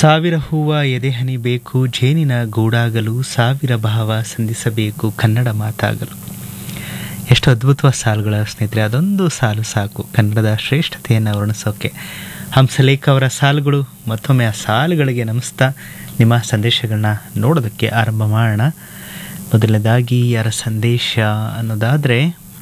ಸಾವಿರ ಹೂವ ಎದೆಹನಿ ಬೇಕು ಜೇನಿನ ಗೂಡಾಗಲು ಸಾವಿರ ಭಾವ ಸಂಧಿಸಬೇಕು ಕನ್ನಡ ಮಾತಾಗಲು ಎಷ್ಟು ಅದ್ಭುತವಾದ ಸಾಲುಗಳ ಸ್ನೇಹಿತರೆ ಅದೊಂದು ಸಾಲು ಸಾಕು ಕನ್ನಡದ ಶ್ರೇಷ್ಠತೆಯನ್ನು ವರ್ಣಿಸೋಕೆ ಹಂಸಲೇಖ ಅವರ ಸಾಲುಗಳು ಮತ್ತೊಮ್ಮೆ ಆ ಸಾಲುಗಳಿಗೆ ನಮಿಸ್ತಾ ನಿಮ್ಮ ಸಂದೇಶಗಳನ್ನ ನೋಡೋದಕ್ಕೆ ಆರಂಭ ಮಾಡೋಣ ಮೊದಲನೇದಾಗಿ ಯಾರ ಸಂದೇಶ ಅನ್ನೋದಾದರೆ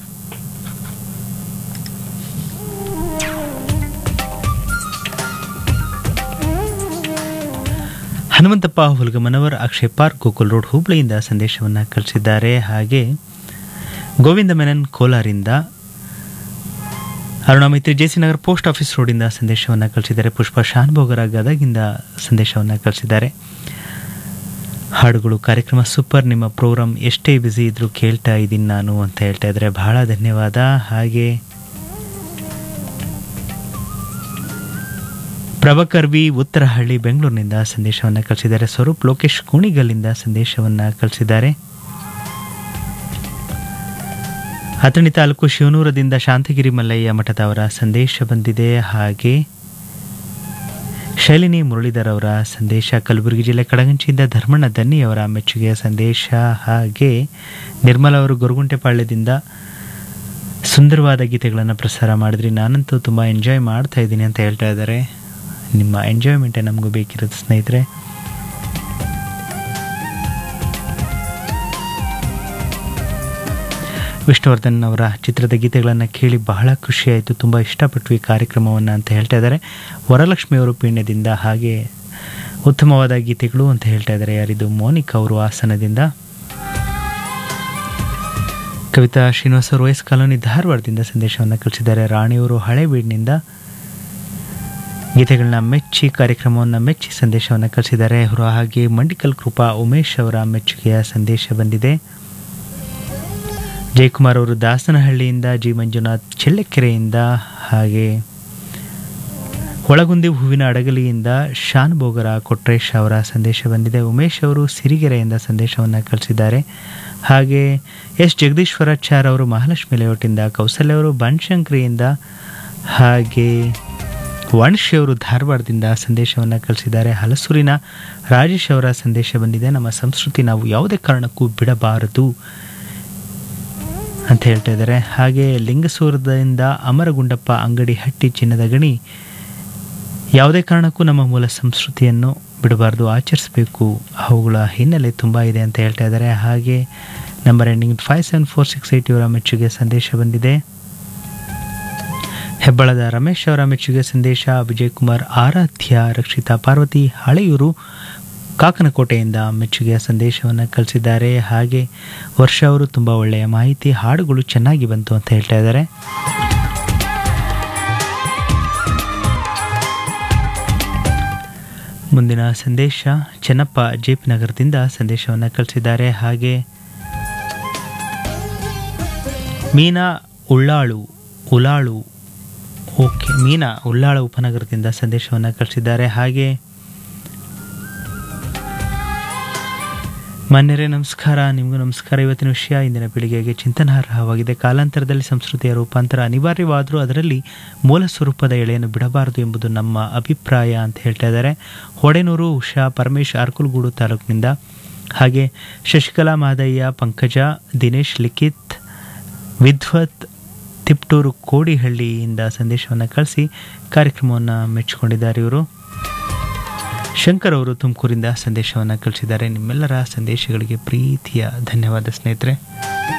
ಹನುಮಂತಪ್ಪ ಹುಲ್ಗಮನವರ್ ಅಕ್ಷಯ್ ಪಾರ್ಕ್ ಗೋಕುಲ್ ರೋಡ್ ಹುಬ್ಳಿಯಿಂದ ಸಂದೇಶವನ್ನು ಕಳಿಸಿದ್ದಾರೆ ಹಾಗೆ ಗೋವಿಂದ ಮೆನನ್ ಕೋಲಾರಿಂದ Aruna Maitri J C Nagar post office ರೋಡಿಂದ ಸಂದೇಶವನ್ನು ಕಳಿಸಿದ್ದಾರೆ ಪುಷ್ಪ ಶಾನ್ಭೋಗರ ಗದಗಿಂದ ಸಂದೇಶವನ್ನು ಕಳಿಸಿದ್ದಾರೆ ಹಾಡುಗಳು ಕಾರ್ಯಕ್ರಮ ಸೂಪರ್ ನಿಮ್ಮ ಪ್ರೋಗ್ರಾಮ್ ಎಷ್ಟೇ ಬ್ಯುಸಿ ಇದ್ರೂ ಕೇಳ್ತಾ ಇದ್ದೀನಿ ನಾನು ಅಂತ ಹೇಳ್ತಾ ಇದ್ದಾರೆ ಬಹಳ ಧನ್ಯವಾದ ಹಾಗೆ ಪ್ರಭಾಕರ್ ವಿ ಉತ್ತರಹಳ್ಳಿ ಬೆಂಗಳೂರಿನಿಂದ ಸಂದೇಶವನ್ನು ಕಳಿಸಿದ್ದಾರೆ ಸ್ವರೂಪ್ ಲೋಕೇಶ್ ಕುಣಿಗಲ್ಲಿಂದ ಸಂದೇಶವನ್ನು ಕಳಿಸಿದ್ದಾರೆ ಅಥಣಿ ತಾಲೂಕು ಶಿವನೂರದಿಂದ ಶಾಂತಗಿರಿ ಮಲ್ಲಯ್ಯ ಮಠದ ಅವರ ಸಂದೇಶ ಬಂದಿದೆ ಹಾಗೆ ಶೈಲಿನಿ ಮುರಳೀಧರ್ ಅವರ ಸಂದೇಶ ಕಲಬುರಗಿ ಜಿಲ್ಲೆ ಕಡಗಂಚಿಯಿಂದ ಧರ್ಮಣ್ಣ ದನ್ನಿ ಅವರ ಮೆಚ್ಚುಗೆಯ ಸಂದೇಶ ಹಾಗೆ ನಿರ್ಮಲ ಅವರು ಗೊರಗುಂಟೆಪಾಳ್ಯದಿಂದ ಸುಂದರವಾದ ಗೀತೆಗಳನ್ನು ಪ್ರಸಾರ ಮಾಡಿದ್ರಿ ನಾನಂತೂ ತುಂಬ ಎಂಜಾಯ್ ಮಾಡ್ತಾ ಇದ್ದೀನಿ ಅಂತ ಹೇಳ್ತಾ ಇದ್ದಾರೆ ನಿಮ್ಮ ಎಂಜಾಯ್ಮೆಂಟೇ ನಮಗೂ ಬೇಕಿರೋದು ಸ್ನೇಹಿತರೆ ವಿಷ್ಣುವರ್ಧನ್ ಅವರ ಚಿತ್ರದ ಗೀತೆಗಳನ್ನು ಕೇಳಿ ಬಹಳ ಖುಷಿಯಾಯಿತು ತುಂಬ ಇಷ್ಟಪಟ್ವಿ ಕಾರ್ಯಕ್ರಮವನ್ನು ಅಂತ ಹೇಳ್ತಾ ಇದ್ದಾರೆ ವರಲಕ್ಷ್ಮಿ ಅವರು ಪೀಣ್ಯದಿಂದ ಹಾಗೆ ಉತ್ತಮವಾದ ಗೀತೆಗಳು ಅಂತ ಹೇಳ್ತಾ ಇದ್ದಾರೆ ಯಾರಿದು ಮೋನಿಕ್ ಅವರು ಹಾಸನದಿಂದ ಕವಿತಾ ಶ್ರೀನಿವಾಸ ಅವರು ವಯಸ್ ಕಾಲೋನಿ ಧಾರವಾಡದಿಂದ ಸಂದೇಶವನ್ನು ಕಳಿಸಿದ್ದಾರೆ ರಾಣಿಯವರು ಹಳೇಬೀಡಿನಿಂದ ಗೀತೆಗಳನ್ನ ಮೆಚ್ಚಿ ಕಾರ್ಯಕ್ರಮವನ್ನು ಮೆಚ್ಚಿ ಸಂದೇಶವನ್ನು ಕಳಿಸಿದ್ದಾರೆ ಅವರು ಹಾಗೆ ಮಂಡಿಕಲ್ ಕೃಪಾ ಉಮೇಶ್ ಅವರ ಮೆಚ್ಚುಗೆಯ ಸಂದೇಶ ಬಂದಿದೆ ಜಯಕುಮಾರ್ ಅವರು ದಾಸನಹಳ್ಳಿಯಿಂದ ಜಿ ಮಂಜುನಾಥ್ ಚೆಳ್ಳೆಕೆರೆಯಿಂದ ಹಾಗೆ ಒಳಗುಂದಿ ಹೂವಿನ ಅಡಗಲಿಯಿಂದ ಶಾನ್ ಬೋಗರ ಕೊಟ್ರೇಶ್ ಅವರ ಸಂದೇಶ ಬಂದಿದೆ ಉಮೇಶ್ ಅವರು ಸಿರಿಗೆರೆಯಿಂದ ಸಂದೇಶವನ್ನು ಕಳಿಸಿದ್ದಾರೆ ಹಾಗೆ ಎಸ್ ಜಗದೀಶ್ವರಾಚಾರ್ ಅವರು ಮಹಾಲಕ್ಷ್ಮಿ ಲೇಔಟಿಂದ ಕೌಸಲ್ಯ ಅವರು ಬನಶಂಕರಿಯಿಂದ ಹಾಗೆ ವಾಣಿಶ್ಯ ಅವರು ಧಾರವಾಡದಿಂದ ಸಂದೇಶವನ್ನು ಕಳಿಸಿದ್ದಾರೆ ಹಲಸೂರಿನ ರಾಜೇಶ್ ಅವರ ಸಂದೇಶ ಬಂದಿದೆ ನಮ್ಮ ಸಂಸ್ಕೃತಿ ನಾವು ಯಾವುದೇ ಕಾರಣಕ್ಕೂ ಬಿಡಬಾರದು ಅಂತ ಹೇಳ್ತಾ ಇದ್ದಾರೆ ಹಾಗೆ ಲಿಂಗಸೂರದಿಂದ ಅಮರಗುಂಡಪ್ಪ ಅಂಗಡಿ ಹಟ್ಟಿ ಚಿನ್ನದ ಗಣಿ ಯಾವುದೇ ಕಾರಣಕ್ಕೂ ನಮ್ಮ ಮೂಲ ಸಂಸ್ಕೃತಿಯನ್ನು ಬಿಡಬಾರ್ದು ಆಚರಿಸಬೇಕು ಅವುಗಳ ಹಿನ್ನೆಲೆ ತುಂಬ ಇದೆ ಅಂತ ಹೇಳ್ತಾ ಇದ್ದಾರೆ ಹಾಗೆ number ending five seven four six eight ಇವರ ಮೆಚ್ಚುಗೆ ಸಂದೇಶ ಬಂದಿದೆ ಹೆಬ್ಬಳದ ರಮೇಶ್ ಅವರ ಮೆಚ್ಚುಗೆ ಸಂದೇಶ ವಿಜಯ್ ಕುಮಾರ್ ಆರಾಧ್ಯ ರಕ್ಷಿತಾ ಪಾರ್ವತಿ ಹಳೆಯೂರು ಕಾಕನಕೋಟೆಯಿಂದ ಮೆಚ್ಚುಗೆಯ ಸಂದೇಶವನ್ನು ಕಳಿಸಿದ್ದಾರೆ ಹಾಗೆ ವರ್ಷ ಅವರು ತುಂಬ ಒಳ್ಳೆಯ ಮಾಹಿತಿ ಹಾಡುಗಳು ಚೆನ್ನಾಗಿ ಬಂತು ಅಂತ ಹೇಳ್ತಾ ಇದ್ದಾರೆ ಮುಂದಿನ ಸಂದೇಶ ಚೆನ್ನಪ್ಪ ಜೆ ಪಿ ನಗರದಿಂದ ಸಂದೇಶವನ್ನು ಕಳಿಸಿದ್ದಾರೆ ಹಾಗೆ ಮೀನಾ ಉಳ್ಳಾಳು ಉಲಾಳು ಓಕೆ ಮೀನಾ ಉಳ್ಳಾಳ ಉಪನಗರದಿಂದ ಸಂದೇಶವನ್ನು ಕಳಿಸಿದ್ದಾರೆ ಹಾಗೆ ಮಾನ್ಯರೇ ನಮಸ್ಕಾರ ನಿಮಗೂ ನಮಸ್ಕಾರ ಇವತ್ತಿನ ವಿಷಯ ಇಂದಿನ ಪೀಳಿಗೆಗೆ ಚಿಂತನಾರ್ಹವಾಗಿದೆ ಕಾಲಾಂತರದಲ್ಲಿ ಸಂಸ್ಕೃತಿಯ ರೂಪಾಂತರ ಅನಿವಾರ್ಯವಾದರೂ ಅದರಲ್ಲಿ ಮೂಲ ಸ್ವರೂಪದ ಎಳೆಯನ್ನು ಬಿಡಬಾರದು ಎಂಬುದು ನಮ್ಮ ಅಭಿಪ್ರಾಯ ಅಂತ ಹೇಳ್ತಾ ಇದ್ದಾರೆ ಹೊಡೆನೂರು ಉಷಾ ಪರಮೇಶ್ ಅರ್ಕುಲ್ಗೂಡು ತಾಲೂಕಿನಿಂದ ಹಾಗೆ ಶಶಿಕಲಾ ಮಾದಯ್ಯ ಪಂಕಜ ದಿನೇಶ್ ಲಿಖಿತ್ ವಿದ್ವತ್ ತಿಪ್ಟೂರು ಕೋಡಿಹಳ್ಳಿಯಿಂದ ಸಂದೇಶವನ್ನು ಕಳಿಸಿ ಕಾರ್ಯಕ್ರಮವನ್ನು ಮೆಚ್ಚಿಕೊಂಡಿದ್ದಾರೆ ಇವರು ಶಂಕರ್ ಅವರು ತುಮಕೂರಿಂದ ಸಂದೇಶವನ್ನು ಕಳಿಸಿದ್ದಾರೆ ನಿಮ್ಮೆಲ್ಲರ ಸಂದೇಶಗಳಿಗೆ ಪ್ರೀತಿಯ ಧನ್ಯವಾದ ಸ್ನೇಹಿತರೆ